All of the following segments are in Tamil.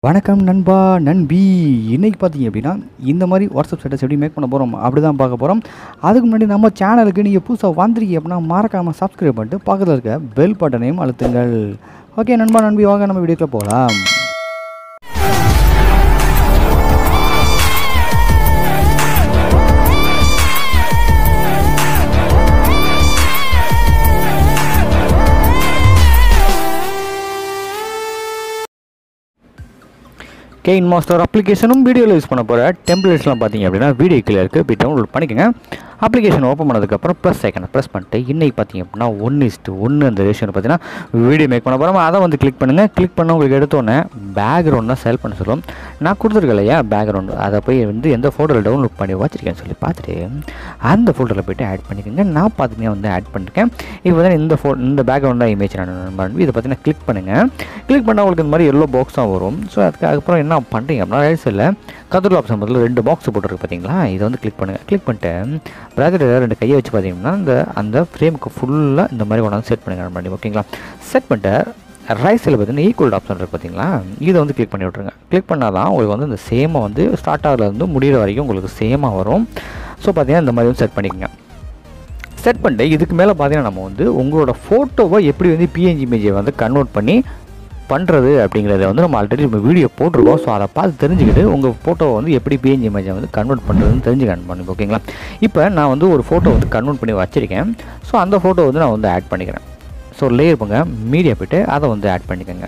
வணக்கம் நண்பா நண்பி இன்னைக்கு பார்த்தீங்க அப்படின்னா இந்த மாதிரி வாட்ஸ்அப் ஸ்டேட்டஸ் எப்படி மேக் பண்ண போகிறோம் அப்படி தான் பார்க்க போகிறோம் அதுக்கு முன்னாடி நம்ம சேனலுக்கு நீங்கள் புதுசாக வந்திருக்கீங்க அப்படின்னா மறக்காமல் சப்ஸ்கிரைப் பண்ணிட்டு பக்கத்தில் இருக்க பெல் பட்டனையும் அழுத்துங்கள் ஓகே நண்பா நண்பி வாங்க நம்ம வீடியோக்குள்ள போகலாம் கெயின் மாஸ்டர் அப்ளிகேஷனும் வீடியோவில் யூஸ் பண்ண போகிற டெம்ப்ளேட்ஸ்லாம் பார்த்தீங்க அப்படின்னா வீடியோ கீழே இருக்குது போய் டவுன்லோட் பண்ணிக்கோங்க அப்ளிகேஷன் ஓப்பன் பண்ணதுக்கப்புறம் ப்ளஸ் ஐக்கனை ப்ரெஸ் பண்ணிட்டு இன்னைக்கு பார்த்தீங்க அப்படின்னா ஒன்று இஸ்ட்டு ஒன்று அந்த ரேஷன் பார்த்தீங்கன்னா வீடியோ மேக் பண்ண போகிறோம் அதை வந்து கிளிக் பண்ணுங்கள் கிளிக் பண்ண உங்களுக்கு எடுத்தோன்னே பேக்ரவுண்ட் தான் செல் பண்ண சொல்லும் நான் கொடுத்துருக்கேன் இல்லையா பேக்ரவுண்டு அதை போய் வந்து எந்த ஃபோட்டோவில் டவுன்லோட் பண்ணி வச்சிருக்கேன்னு சொல்லி பார்த்துட்டு அந்த ஃபோட்டோவில் போய்ட்டு ஆட் பண்ணிக்கோங்க நான் பார்த்தீங்கன்னா வந்து ஆட் பண்ணிருக்கேன் இப்போ வந்து இந்த ஃபோ இந்த பேக்ரவுண்ட் தான் இமேஜ் நான் பண்ணி இதை பார்த்தீங்கன்னா கிளிக் பண்ணுங்கள் கிளிக் பண்ணால் உங்களுக்கு இந்த மாதிரி எல்லோ பாக்ஸ் தான் வரும் ஸோ அதுக்கு அதுக்கப்புறம் என்ன பண்ணுறீங்க அப்படின்னா ரைட் சைடில் கதிரில் ஆப்ஷன் பதில் ரெண்டு பாக்ஸ் போட்டுருக்கு பார்த்தீங்களா இதை வந்து கிளிக் பண்ணுங்கள் கிளிக் பண்ணிட்டு ப்ராக்கெட்டில் ரெண்டு கையை வச்சு பார்த்தீங்கன்னா இந்த அந்த ஃப்ரேமுக்கு ஃபுல்லாக இந்த மாதிரி கொண்டாந்து செட் பண்ணுங்க பண்ணி ஓகேங்களா செட் பண்ணிட்டு ரைட் சைடில் பார்த்தீங்கன்னா ஈக்குவல் ஆப்ஷன் இருக்குது பார்த்தீங்களா இதை வந்து கிளிக் பண்ணி விட்ருங்க கிளிக் பண்ணால் தான் உங்களுக்கு வந்து இந்த சேமாக வந்து ஸ்டார்ட் ஆகிறதுலேருந்து முடிகிற வரைக்கும் உங்களுக்கு சேமாக வரும் ஸோ பார்த்தீங்கன்னா இந்த மாதிரி வந்து செட் பண்ணிக்கோங்க செட் பண்ணிட்டு இதுக்கு மேலே பார்த்தீங்கன்னா நம்ம வந்து உங்களோட ஃபோட்டோவை எப்படி வந்து பிஎன்ஜி இமேஜை வந்து கன்வெர்ட் பண்ணி பண்ணுறது அப்படிங்கிறத வந்து நம்ம ஆல்ரெடி நம்ம வீடியோ போட்டிருக்கோம் ஸோ அதை பார்த்து தெரிஞ்சுக்கிட்டு உங்கள் ஃபோட்டோவை வந்து எப்படி பிஎன்ஜி இமேஜை வந்து கன்வெர்ட் பண்ணுறதுன்னு தெரிஞ்சுக்கணும் பண்ணி ஓகேங்களா இப்போ நான் வந்து ஒரு ஃபோட்டோ வந்து கன்வெர்ட் பண்ணி வச்சுருக்கேன் ஸோ அந்த ஃபோட்டோ வந்து நான் வந்து ஆட் பண்ணிக்கிறேன் ஸோ லேயர் போங்க மீடியா போய்ட்டு அதை வந்து ஆட் பண்ணிக்கோங்க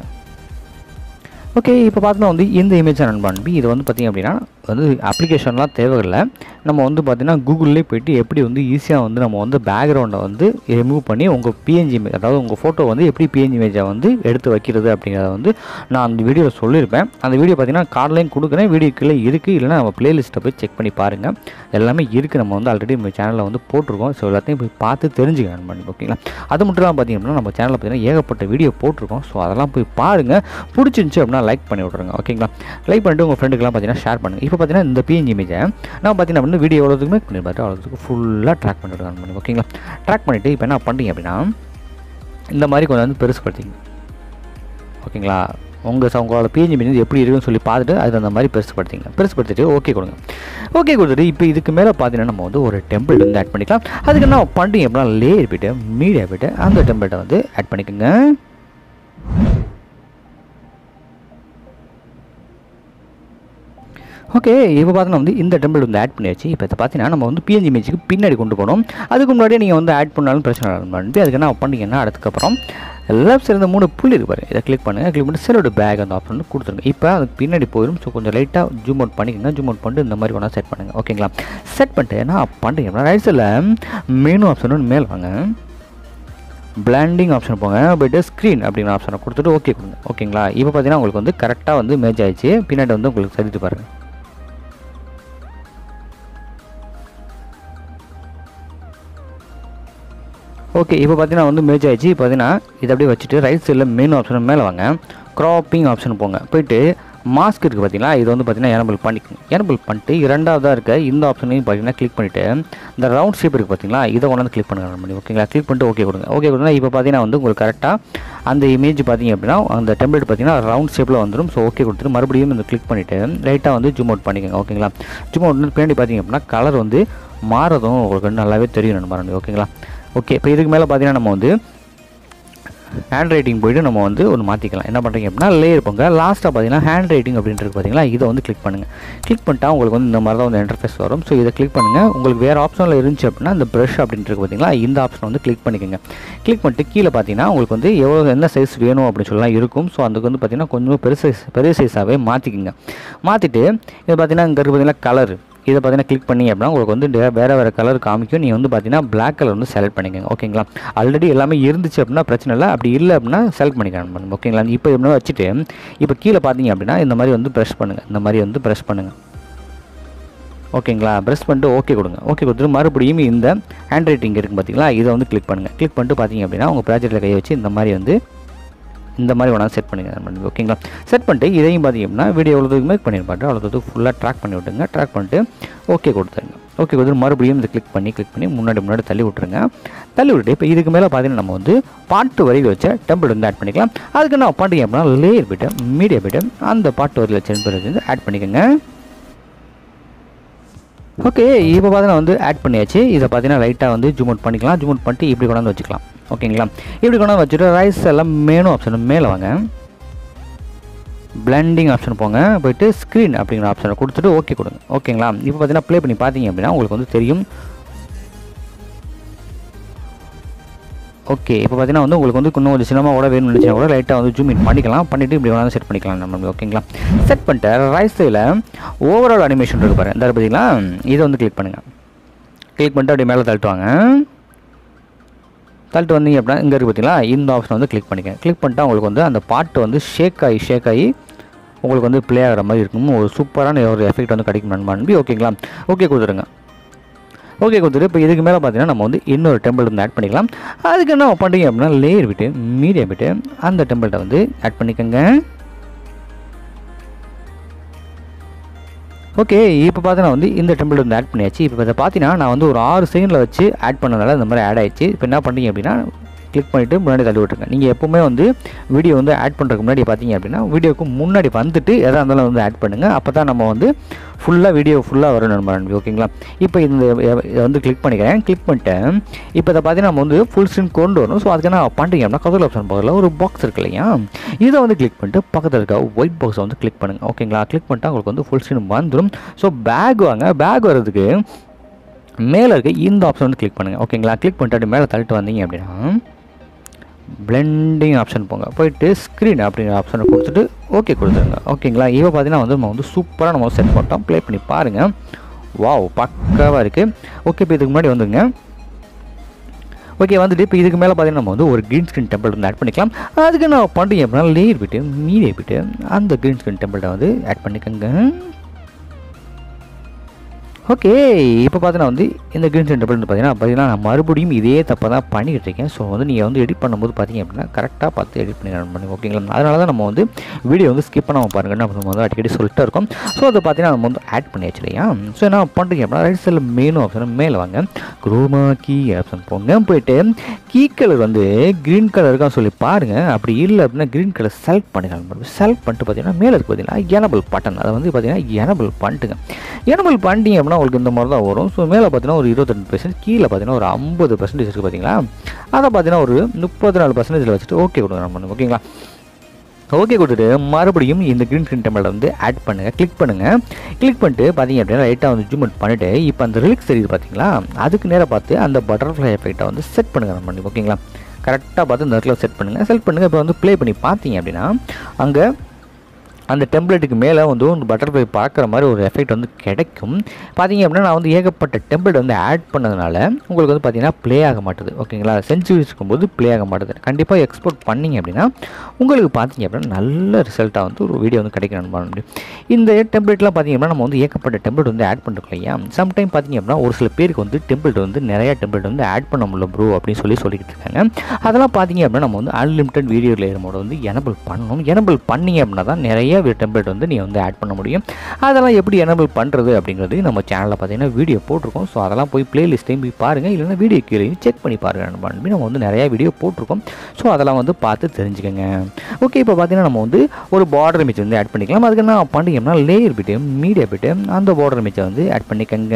ஓகே இப்போ பார்த்தோன்னா வந்து இந்த இமேஜ் ரன் பண்ணி இது வந்து பார்த்திங்க அப்படின்னா வந்து அப்ளிகேஷன்லாம் தேவையில்லை நம்ம வந்து பார்த்திங்கன்னா கூகுள்லேயே போயிட்டு எப்படி வந்து ஈஸியாக வந்து நம்ம வந்து பேக்ரவுண்டை வந்து ரிமூவ் பண்ணி உங்கள் பிஎன்ஜி இமேஜ் அதாவது உங்கள் ஃபோட்டோ வந்து எப்படி பிஎன்ஜி இமேஜை வந்து எடுத்து வைக்கிறது அப்படிங்கிறத வந்து நான் அந்த வீடியோவில் சொல்லியிருப்பேன் அந்த வீடியோ பார்த்திங்கன்னா கார்ட்லையும் கொடுக்குறேன் வீடியோ கீழே இருக்குது இல்லைனா நம்ம பிளேலிஸ்ட்டை போய் செக் பண்ணி பாருங்கள் எல்லாமே இருக்குது நம்ம வந்து ஆல்ரெடி நம்ம சேனலில் வந்து போட்டிருக்கோம் ஸோ எல்லாத்தையும் போய் பார்த்து தெரிஞ்சுக்கணும் பண்ணி ஓகேங்களா அது மட்டும் இல்லாமல் பார்த்திங்க அப்படின்னா நம்ம சேனலில் பார்த்திங்கன்னா ஏகப்பட்ட வீடியோ போட்டிருக்கோம் ஸோ அதெல்லாம் போய் பாருங்கள் பிடிச்சிருந்துச்சி அப்படின்னா லைக் பண்ணி விட்ருங்க ஓகேங்களா லைக் பண்ணிட்டு உங்கள் ஃப்ரெண்டுக்கெல்லாம் பார்த்தீங்கன்னா ஷேர் பண்ணுங்கள் இப்போ பார்த்தீங்கன்னா இந்த பிஎன்ஜி இமேஜை நான் பார்த்தீங்கன்னா வந்து வீடியோ எவ்வளோதுக்குமே பண்ணி பார்த்து அவ்வளோதுக்கு ஃபுல்லாக ட்ராக் பண்ணிட்டு பண்ணி ஓகேங்களா ட்ராக் பண்ணிவிட்டு இப்போ என்ன பண்ணுறீங்க அப்படின்னா இந்த மாதிரி கொஞ்சம் வந்து பெருசுப்படுத்திங்க ஓகேங்களா உங்கள் உங்களோட பிஎன்ஜி இமேஜ் எப்படி இருக்குன்னு சொல்லி பார்த்துட்டு அது அந்த மாதிரி பெருசுப்படுத்திங்க பெருசுப்படுத்திட்டு ஓகே கொடுங்க ஓகே கொடுத்துட்டு இப்போ இதுக்கு மேலே பார்த்தீங்கன்னா நம்ம வந்து ஒரு டெம்பிள் வந்து ஆட் பண்ணிக்கலாம் அதுக்கு என்ன பண்ணுறீங்க அப்படின்னா லேயர் போய்ட்டு மீடியா போய்ட்டு அந்த டெம்பிளை வந்து ஆட் பண்ணிக்கோங்க ஓகே இப்போ பார்த்தீங்கன்னா வந்து இந்த டெம்பிள் வந்து ஆட் பண்ணியாச்சு இப்போ இதை பார்த்தீங்கன்னா நம்ம வந்து பிஎன்ஜி இமேஜுக்கு பின்னாடி கொண்டு போகணும் அதுக்கு முன்னாடியே நீங்கள் வந்து ஆட் பண்ணாலும் பிரச்சனை பண்ணி அதுக்கு என்ன பண்ணீங்கன்னா அதுக்கப்புறம் லெஃப்ட் சைடு மூணு புள்ளி இருக்கு பாரு இதை கிளிக் பண்ணுங்கள் கிளிக் பண்ணி செலோட பேக் அந்த ஆப்ஷன் வந்து கொடுத்துருங்க இப்போ அதுக்கு பின்னாடி போயிடும் ஸோ கொஞ்சம் லைட்டாக ஜூம் அவுட் பண்ணிக்கோங்க ஜூம் அவுட் பண்ணிட்டு இந்த மாதிரி ஒன்றா செட் பண்ணுங்கள் ஓகேங்களா செட் பண்ணிட்டு என்ன பண்ணுறீங்கன்னா ரைட் சைடில் மெனு ஆப்ஷன் ஒன்று மேல் வாங்க பிளாண்டிங் ஆப்ஷன் போங்க போய்ட்டு ஸ்க்ரீன் அப்படிங்கிற ஆப்ஷனை கொடுத்துட்டு ஓகே கொடுங்க ஓகேங்களா இப்போ பார்த்தீங்கன்னா உங்களுக்கு வந்து கரெக்டாக வந்து மேட்ச் ஆயிடுச்சு பின்னாடி வந்து உங்களுக்கு சரித்து பாருங்கள் ஓகே இப்போ பார்த்தீங்கன்னா வந்து மேட்ச் ஆயிடுச்சு இப்போ பார்த்தீங்கன்னா இதை அப்படியே வச்சுட்டு ரைட் சைடில் மெயின் ஆப்ஷன் மேலே வாங்க க்ராப்பிங் ஆப்ஷன் போங்க போயிட்டு மாஸ்க் இருக்குது பார்த்தீங்களா இது வந்து பார்த்தீங்கன்னா எனபிள் பண்ணிக்கோங்க எனபிள் பண்ணிட்டு இரண்டாவதாக இருக்க இந்த ஆப்ஷனையும் பார்த்தீங்கன்னா கிளிக் பண்ணிவிட்டு இந்த ரவுண்ட் ஷேப் இருக்குது பார்த்தீங்களா இதை கொண்டாந்து கிளிக் பண்ணுங்க பண்ணி ஓகேங்களா கிளிக் பண்ணிட்டு ஓகே கொடுங்க ஓகே கொடுங்க இப்போ பார்த்தீங்கன்னா வந்து உங்களுக்கு கரெக்டாக அந்த இமேஜ் பார்த்தீங்க அப்படின்னா அந்த டெம்ப்ளேட் பார்த்தீங்கன்னா ரவுண்ட் ஷேப்பில் வந்துடும் ஸோ ஓகே கொடுத்துட்டு மறுபடியும் இந்த கிளிக் பண்ணிவிட்டு லைட்டாக வந்து ஜூம் அவுட் பண்ணிக்கோங்க ஓகேங்களா ஜூம் அவுட் பின்னாடி பார்த்தீங்க அப்படின்னா கலர் வந்து மாறதும் உங்களுக்கு வந்து நல்லாவே தெரியும் நண்பர் ஓகேங்களா ஓகே இப்போ இதுக்கு மேலே பார்த்தீங்கன்னா நம்ம வந்து ஹேண்ட் ரைட்டிங் போய்ட்டு நம்ம வந்து ஒன்று மாற்றிக்கலாம் என்ன பண்ணுறீங்க அப்படின்னா லேயர் போங்க லாஸ்ட்டாக பார்த்தீங்கன்னா ஹேண்ட் ரைட்டிங் அப்படின்றது பார்த்தீங்களா இதை வந்து கிளிக் பண்ணுங்கள் கிளிக் பண்ணிட்டா உங்களுக்கு வந்து இந்த மாதிரி தான் வந்து இன்டர்ஃபேஸ் வரும் ஸோ இதை கிளிக் பண்ணுங்கள் உங்களுக்கு வேறு ஆப்ஷனில் இருந்துச்சு அப்படின்னா இந்த ப்ரஷ் அப்படின்றது பார்த்தீங்களா இந்த ஆப்ஷன் வந்து கிளிக் பண்ணிக்கோங்க கிளிக் பண்ணிட்டு கீழே பார்த்தீங்கன்னா உங்களுக்கு வந்து எவ்வளோ என்ன சைஸ் வேணும் அப்படின்னு சொல்லலாம் இருக்கும் ஸோ அதுக்கு வந்து பார்த்தீங்கன்னா கொஞ்சம் பெரிய சைஸ் பெரிய சைஸாகவே மாற்றிக்கோங்க மாற்றிட்டு இது பார்த்தீங்கன்னா இங்கே இருக்குது பார்த்தீங்கன்னா கலர் இதை பார்த்தீங்கன்னா கிளிக் பண்ணி அப்படின்னா உங்களுக்கு வந்து வேறு வேறு கலர் காமிக்கும் நீங்கள் வந்து பார்த்தீங்கன்னா பிளாக் கலர் வந்து செலக்ட் பண்ணிக்கோங்க ஓகேங்களா ஆல்ரெடி எல்லாமே இருந்துச்சு அப்படின்னா பிரச்சனை இல்லை அப்படி இல்லை அப்படின்னா செலக்ட் பண்ணிக்கலாம் ஓகேங்களா இப்போ எப்படின்னா வச்சுட்டு இப்போ கீழே பார்த்தீங்க அப்படின்னா இந்த மாதிரி வந்து ப்ரெஷ் பண்ணுங்கள் இந்த மாதிரி வந்து ப்ரெஷ் பண்ணுங்கள் ஓகேங்களா ப்ரெஸ் பண்ணிட்டு ஓகே கொடுங்க ஓகே கொடுத்துட்டு மறுபடியும் இந்த ஹேண்ட் ரைட்டிங் இருக்குது பார்த்தீங்களா இதை வந்து கிளிக் பண்ணுங்கள் கிளிக் பண்ணிட்டு பார்த்தீங்க அப்படின்னா உங்கள் ப்ராஜெக்ட்டில் கையை வச்சு இந்த மாதிரி வந்து இந்த மாதிரி வேணால் செட் பண்ணிங்க ஓகேங்களா செட் பண்ணிட்டு இதையும் பார்த்தீங்க அப்படின்னா வீடியோ எவ்வளோ மேக் பண்ணியிருப்பாட்டு அவ்வளோ ஃபுல்லாக ட்ராக் பண்ணி விட்டுங்க ட்ராக் பண்ணிட்டு ஓகே கொடுத்துருங்க ஓகே கொடுத்து மறுபடியும் இதை கிளிக் பண்ணி கிளிக் பண்ணி முன்னாடி முன்னாடி தள்ளி விட்ருங்க தள்ளி விட்டுட்டு இப்போ இதுக்கு மேலே பார்த்தீங்கன்னா நம்ம வந்து பாட்டு வரியில் வச்ச டெம்பிள் வந்து ஆட் பண்ணிக்கலாம் அதுக்கு நான் பண்ணுறீங்க அப்படின்னா லேயர் பிட்டு மீடியா பிட்டு அந்த பாட்டு வரியில் வச்ச டெம்பிள் வந்து ஆட் பண்ணிக்கோங்க ஓகே இப்போ பார்த்தீங்கன்னா வந்து ஆட் பண்ணியாச்சு இதை பார்த்தீங்கன்னா லைட்டாக வந்து ஜூம் அவுட் பண்ணிக்கலாம் ஜூம் அவுட் பண்ணிட்டு இப்படி கொண்டாந்து வச்சுக்கலாம் ஓகேங்களா இப்படி கொண்டாந்து வச்சுட்டு ரைஸ் எல்லாம் மேனு ஆப்ஷன் மேலே வாங்க பிளெண்டிங் ஆப்ஷன் போங்க போயிட்டு ஸ்க்ரீன் அப்படிங்கிற ஆப்ஷனை கொடுத்துட்டு ஓகே கொடுங்க ஓகேங்களா இப்போ பார்த்தீங்கன்னா ப்ளே பண்ணி பார்த்தீங்க அப்படின்னா உங்களுக்கு வந்து தெரியும் ஓகே இப்போ பார்த்தீங்கன்னா வந்து உங்களுக்கு வந்து இன்னும் ஒரு சினிமா கூட வேணும்னு நினச்சினா கூட லைட்டாக வந்து ஜூம் இன் பண்ணிக்கலாம் பண்ணிவிட்டு இப்படி வேணாலும் செட் பண்ணிக்கலாம் நம்ம ஓகேங்களா செட் பண்ணிட்டு ரைட் சைடில் ஓவரால் அனிமேஷன் இருக்கு பாரு இந்த பார்த்தீங்களா இதை வந்து கிளிக் பண்ணுங்கள் கிளிக் பண்ணிட்டு அப்படியே மேலே தள்ளிட்டுவாங்க தள்ளிட்டு வந்தீங்க அப்படின்னா இங்கே இருக்குது பார்த்தீங்களா இந்த ஆப்ஷன் வந்து கிளிக் பண்ணிக்க கிளிக் பண்ணிட்டா உங்களுக்கு வந்து அந்த பாட்டு வந்து ஷேக் ஆகி ஷேக் ஆகி உங்களுக்கு வந்து ப்ளே ஆகிற மாதிரி இருக்கும் ஒரு சூப்பரான ஒரு எஃபெக்ட் வந்து கிடைக்கும் நண்பா நம்பி ஓகேங்களா ஓகே கொடுத்துருங்க ஓகே கொடுத்துட்டு இப்போ இதுக்கு மேலே பார்த்தீங்கன்னா நம்ம வந்து இன்னொரு டெம்பிள் வந்து ஆட் பண்ணிக்கலாம் அதுக்கு என்ன பண்ணுறீங்க அப்படின்னா லேயர் விட்டு மீடியம் விட்டு அந்த டெம்பிள்கிட்ட வந்து ஆட் பண்ணிக்கோங்க ஓகே இப்போ பார்த்தீங்கன்னா வந்து இந்த டெம்பிள் வந்து ஆட் பண்ணியாச்சு இப்போ இதை பார்த்தீங்கன்னா நான் வந்து ஒரு ஆறு செகண்டில் வச்சு ஆட் பண்ணதால இந்த மாதிரி ஆட் ஆயிடுச்சு இப்போ என்ன பண்ணுறீங்க அப்படின்னா கிளிக் பண்ணிவிட்டு முன்னாடி தள்ளி விட்டுருங்க நீங்கள் எப்போவுமே வந்து வீடியோ வந்து ஆட் பண்ணுறதுக்கு முன்னாடி பார்த்தீங்க அப்படின்னா வீடியோக்கு முன்னாடி வந்துட்டு எதாக இருந்தாலும் வந்து ஆட் பண்ணுங்கள் அப்போ தான் நம்ம வந்து ஃபுல்லாக வீடியோ ஃபுல்லாக வரும் நம்ம ஓகேங்களா இப்போ இந்த இதை வந்து கிளிக் பண்ணிக்கிறேன் கிளிக் பண்ணிட்டேன் இப்போ இதை பார்த்தீங்கன்னா நம்ம வந்து ஃபுல் ஸ்க்ரீன் கொண்டு வரணும் ஸோ அதுக்கு என்ன பண்ணுறீங்க அப்படின்னா கதல் ஆப்ஷன் பக்கத்தில் ஒரு பாக்ஸ் இருக்கு இல்லையா இதை வந்து கிளிக் பண்ணிட்டு பக்கத்தில் இருக்க ஒயிட் பாக்ஸை வந்து கிளிக் பண்ணுங்கள் ஓகேங்களா கிளிக் பண்ணிட்டா உங்களுக்கு வந்து ஃபுல் ஸ்க்ரீன் வந்துடும் ஸோ பேக் வாங்க பேக் வர்றதுக்கு மேலே இருக்க இந்த ஆப்ஷன் வந்து கிளிக் பண்ணுங்கள் ஓகேங்களா கிளிக் பண்ணிட்டு அப்படி மேலே தள்ளிட்டு வந்தீங்க அப்படின்னா பிளெண்டிங் ஆப்ஷன் போங்க போயிட்டு ஸ்க்ரீன் அப்படிங்கிற ஆப்ஷனை கொடுத்துட்டு ஓகே கொடுத்துருங்க ஓகேங்களா இப்போ பார்த்தீங்கன்னா வந்து நம்ம வந்து சூப்பராக நம்ம செட் பண்ணிட்டோம் ப்ளே பண்ணி பாருங்கள் வாவ் பக்காவாக இருக்குது ஓகே இப்போ இதுக்கு முன்னாடி வந்துங்க ஓகே வந்துட்டு இப்போ இதுக்கு மேலே பார்த்தீங்கன்னா நம்ம வந்து ஒரு க்ரீன் ஸ்க்ரீன் டெம்பிள் வந்து ஆட் பண்ணிக்கலாம் அதுக்கு நான் பண்ணுறீங்க அப்படின்னா லேயர் விட்டு மீடியை விட்டு அந்த க்ரீன் ஸ்க்ரீன் டெம்பிள்கிட்ட வந்து ஆட் பண்ணிக்கோங்க ஓகே இப்போ பார்த்தீங்கன்னா வந்து இந்த க்ரீன் ஸ்க்ரீன் டெம்பிள் பார்த்தீங்கன்னா பார்த்தீங்கன்னா நான் மறுபடியும் இதே தப்பை தான் பண்ணிக்கிட்டு இருக்கேன் ஸோ வந்து நீங்கள் வந்து எடிட் பண்ணும்போது பார்த்தீங்க அப்படின்னா கரெக்டாக பார்த்து எடிட் பண்ணி ரன் பண்ணுங்க ஓகேங்களா அதனால தான் நம்ம வந்து வீடியோ வந்து ஸ்கிப் பண்ணாமல் பாருங்கன்னு நம்ம வந்து அடிக்கடி சொல்லிட்டு இருக்கோம் ஸோ அதை பார்த்தீங்கன்னா நம்ம வந்து ஆட் பண்ணியாச்சு இல்லையா ஸோ என்ன பண்ணுறீங்க அப்படின்னா ரைட் சைடில் மெனு ஆப்ஷன் மேலே வாங்க குரோமா கீ ஆப்ஷன் போங்க போயிட்டு கீ கலர் வந்து க்ரீன் கலர் இருக்கான்னு சொல்லி பாருங்கள் அப்படி இல்லை அப்படின்னா க்ரீன் கலர் செலக்ட் பண்ணிக்கலாம் செலக்ட் பண்ணிட்டு பார்த்தீங்கன்னா மேலே இருக்கு பார்த்தீங்கன்னா எனபிள் பட்டன் அதை வந்து பார்த்தீங்கன்னா எனபிள் பண்ணிட்டுங்க எனபிள் பண்ணிட்டீங்க அப்படின்னா உங்களுக்கு இந்த மாதிரி தான் வரும் ஸோ மேலே பார்த்தீங்கன்னா ஒரு இருபத்தெண்டு பர்சன்ட் கீழே பார்த்தீங்கன்னா ஒரு ஐம்பது பர்சன்டேஜ் இருக்குது பார்த்தீங்களா அதை பார்த்தீங்கன்னா ஒரு முப்பத்தி நாலு பர்சன்டேஜில் வச்சுட்டு ஓகே கொடுங்க நம்ம ஓகேங்களா ஓகே கொடுத்துட்டு மறுபடியும் இந்த க்ரீன் ஸ்க்ரீன் டெம்பிளை வந்து ஆட் பண்ணுங்கள் கிளிக் பண்ணுங்கள் கிளிக் பண்ணிட்டு பார்த்தீங்க அப்படின்னா லைட்டாக வந்து ஜூம் அவுட் பண்ணிவிட்டு இப்போ அந்த ரிலிக்ஸ் தெரியுது பார்த்தீங்களா அதுக்கு நேராக பார்த்து அந்த பட்டர்ஃப்ளை எஃபெக்ட்டை வந்து செட் பண்ணுங்கள் நம்ம ஓகேங்களா கரெக்டாக பார்த்து இந்த இடத்துல செட் பண்ணுங்கள் செட் பண்ணுங்கள் இப்போ வந்து ப்ளே பண்ணி பார்த்தீங்க அப்படின்னா அங்கே அந்த டெம்ப்ளேட்டுக்கு மேலே வந்து ஒரு பட்டர்ஃப்ளை பார்க்குற மாதிரி ஒரு எஃபெக்ட் வந்து கிடைக்கும் பார்த்தீங்க அப்படின்னா நான் வந்து ஏகப்பட்ட டெம்ப்ளேட் வந்து ஆட் பண்ணதுனால உங்களுக்கு வந்து பார்த்தீங்கன்னா ப்ளே ஆக மாட்டுது ஓகேங்களா சென்சிவ் இருக்கும்போது ப்ளே ஆக மாட்டுது கண்டிப்பாக எக்ஸ்போர்ட் பண்ணிங்க அப்படின்னா உங்களுக்கு பார்த்தீங்க அப்படின்னா நல்ல ரிசல்ட்டாக வந்து ஒரு வீடியோ வந்து கிடைக்கணும் முடியும் இந்த டெம்ப்ளேட்லாம் பார்த்தீங்க அப்படின்னா நம்ம வந்து ஏகப்பட்ட டெம்ப்ளேட் வந்து ஆட் பண்ணிருக்கோம் இல்லையா சம்டைம் பார்த்தீங்க அப்படின்னா ஒரு சில பேருக்கு வந்து டெம்ப்ளேட் வந்து நிறைய டெம்ப்ளேட் வந்து ஆட் பண்ண முடியல ப்ரோ அப்படின்னு சொல்லி சொல்லிக்கிட்டு இருக்காங்க அதெல்லாம் பார்த்தீங்க அப்படின்னா நம்ம வந்து அன்லிமிட்டட் வீடியோ லேயர் மோட வந்து எனபிள் பண்ணணும் எனபிள் பண்ணிங்க அப்படின்னா தான் நிறைய டெம்ப்ளேட் வந்து நீங்கள் வந்து ஆட் பண்ண முடியும் அதெல்லாம் எப்படி எனபிள் பண்ணுறது அப்படிங்கிறது நம்ம சேனலில் பார்த்தீங்கன்னா வீடியோ போட்டிருக்கோம் ஸோ அதெல்லாம் போய் பிளேலிஸ்ட்டையும் போய் பாருங்கள் இல்லைன்னா வீடியோ கீழே செக் பண்ணி பாருங்கள் நம்ம நம்ம வந்து நிறையா வீடியோ போட்டிருக்கோம் ஸோ அதெல்லாம் வந்து பார்த்து தெரிஞ்சுக்கோங்க ஓகே இப்போ பார்த்தீங்கன்னா நம்ம வந்து ஒரு பார்டர் இமேஜ் வந்து ஆட் பண்ணிக்கலாம் அதுக்கு என்ன பண்ணிங்கன்னா லேயர் பிட்டு மீடியா பிட்டு அந்த பார்டர் இமேஜை வந்து ஆட் பண்ணிக்கோங்க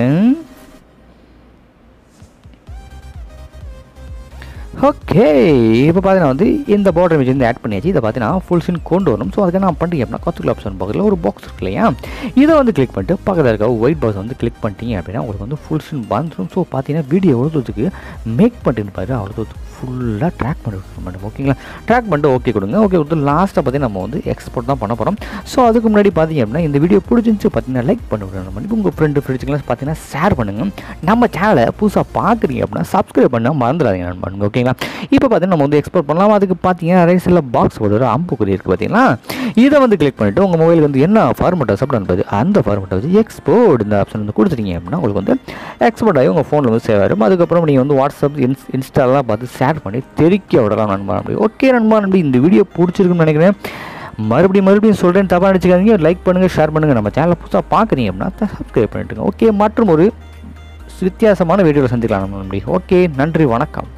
ஓகே இப்போ பார்த்தீங்கன்னா வந்து இந்த பார்டர் இமேஜ் வந்து ஆட் பண்ணியாச்சு இதை பார்த்தீங்கன்னா ஃபுல் சீன் கொண்டு வரணும் ஸோ அதுக்கு நான் பண்ணுறீங்க அப்படின்னா கத்துக்கல ஆப்ஷன் பக்கத்தில் ஒரு பாக்ஸ் இருக்கு இல்லையா இதை வந்து கிளிக் பண்ணிட்டு பக்கத்தில் இருக்க ஒயிட் பாக்ஸ் வந்து கிளிக் பண்ணிட்டீங்க அப்படின்னா உங்களுக்கு வந்து ஃபுல் சீன் வந்துடும் ஸோ பார்த்தீங்கன்னா வீடியோ எவ்வளோ தூரத்துக்கு மேக் பண்ணிட்டு பாரு அவ்வளோ தூரத்துக்கு ஃபுல்லாக ட்ராக் பண்ணி மேடம் ஓகேங்களா ட்ராக் பண்ணிட்டு ஓகே கொடுங்க ஓகே கொடுத்து லாஸ்ட்டாக பார்த்தீங்கன்னா நம்ம வந்து எக்ஸ்போர்ட் தான் பண்ண போகிறோம் ஸோ அதுக்கு முன்னாடி பார்த்தீங்க அப்படின்னா இந்த வீடியோ பிடிச்சிருந்துச்சு பார்த்தீங்கன்னா லைக் பண்ணி விடணும் பண்ணி உங்கள் ஃப்ரெண்டு ஃப்ரெண்ட்ஸுக்கெல்லாம் பார்த்தீங்கன்னா ஷேர் பண்ணுங்கள் நம்ம சேனலை புதுசாக பார்க்குறீங்க அப்படின்னா சப்ஸ்கிரைப் பண்ண மறந்துடாதீங்க நண்பன் ஓகேங்களா இப்போ பார்த்தீங்கன்னா நம்ம வந்து எக்ஸ்போர்ட் பண்ணலாம் அதுக்கு பார்த்தீங்கன்னா ரைஸில் பாக்ஸ் போடுற அம்புக்குறி இருக்குது பார்த்தீங்களா இதை வந்து கிளிக் பண்ணிவிட்டு உங்கள் மொபைலுக்கு வந்து என்ன ஃபார்மெட்டை சப்ட் அனுப்புது அந்த ஃபார்மெட்டை வச்சு எக்ஸ்போர்ட் இந்த ஆப்ஷன் வந்து கொடுத்துட்டீங்க அப்படின்னா உங்களுக்கு வந்து எக்ஸ்போர்ட் ஆகி உங்கள் ஃபோனில் வந்து சேவ் ஆகிடும் அதுக்கப்புறம் நீங்கள் வந்து வாட்ஸ்அப் இன்ஸ் இன்ஸ்டாலாம் பார்த்து ஷேர் பண்ணி தெரிக்க விடலாம் நண்பா நம்பி ஓகே நண்பா நம்பி இந்த வீடியோ பிடிச்சிருக்குன்னு நினைக்கிறேன் மறுபடியும் மறுபடியும் சொல்கிறேன் தப்பாக நினச்சிக்காதீங்க லைக் பண்ணுங்கள் ஷேர் பண்ணுங்கள் நம்ம சேனலை புதுசாக பார்க்குறீங்க அப்படின்னா சப்ஸ்கிரைப் பண்ணிட்டுங்க ஓகே மற்றும் ஒரு வித்தியாசமான வீடியோவில் சந்திக்கலாம் நம்ம நம்பி ஓகே நன்றி வணக்கம்